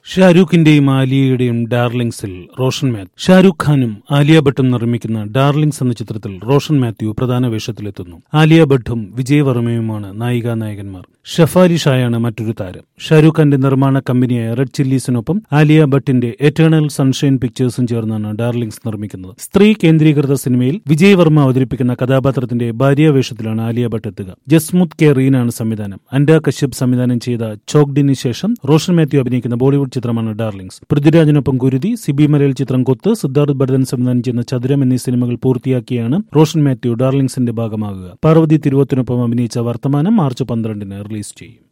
ഷാരൂഖിന്റെയും ആലിയയുടെയും ഡാർലിങ്സിൽ റോഷൻ മാത്യു ഷാരൂഖ് ഖാനും ആലിയ ഭട്ടും നിർമ്മിക്കുന്ന ഡാർലിങ്സ് എന്ന ചിത്രത്തിൽ റോഷൻ മാത്യു പ്രധാന വേഷത്തിലെത്തുന്നു ആലിയ ഭട്ടും വിജയ് വർമ്മയുമാണ് നായികാ നായകന്മാർ ഷഫാലി ഷായാണ് മറ്റൊരു താരം ഷാരൂഖ് ഖാന്റെ നിർമ്മാണ കമ്പനിയായ റെഡ് ചില്ലീസിനൊപ്പം ആലിയ ഭട്ടിന്റെ എറ്റേണൽ സൺഷൈൻ പിക്ചേഴ്സും ചേർന്നാണ് ഡാർലിങ്സ് നിർമ്മിക്കുന്നത് സ്ത്രീ കേന്ദ്രീകൃത സിനിമയിൽ വിജയ് വർമ്മ അവതരിപ്പിക്കുന്ന കഥാപാത്രത്തിന്റെ ഭാര്യാവേഷത്തിലാണ് ആലിയ ഭട്ട് എത്തുക ജസ്മുത് കെ റീനാണ് സംവിധാനം അൻഡ കശ്യപ് സംവിധാനം ചെയ്ത ചോക്ഡിന് ശേഷം റോഷൻ മാത്യു അഭിനയിക്കുന്ന ബോളിവുഡ് ചിത്രമാണ് ഡാർലിങ്സ് പൃഥ്വിരാജിനൊപ്പം കുരുതി സിബി മലയിൽ ചിത്രം കൊത്ത് സിദ്ധാർത്ഥ് ഭരതൻ സംവിധാനം ചെയ്യുന്ന ചതുരം എന്നീ സിനിമകൾ പൂർത്തിയാക്കിയാണ് റോഷൻ മാത്യു ഡാർലിങ്സിന്റെ ഭാഗമാകുക പാർവതി തിരുവത്തിനൊപ്പം അഭിനയിച്ച വർത്തമാനം മാർച്ച് പന്ത്രണ്ടിന് റിലീസ് ചെയ്യും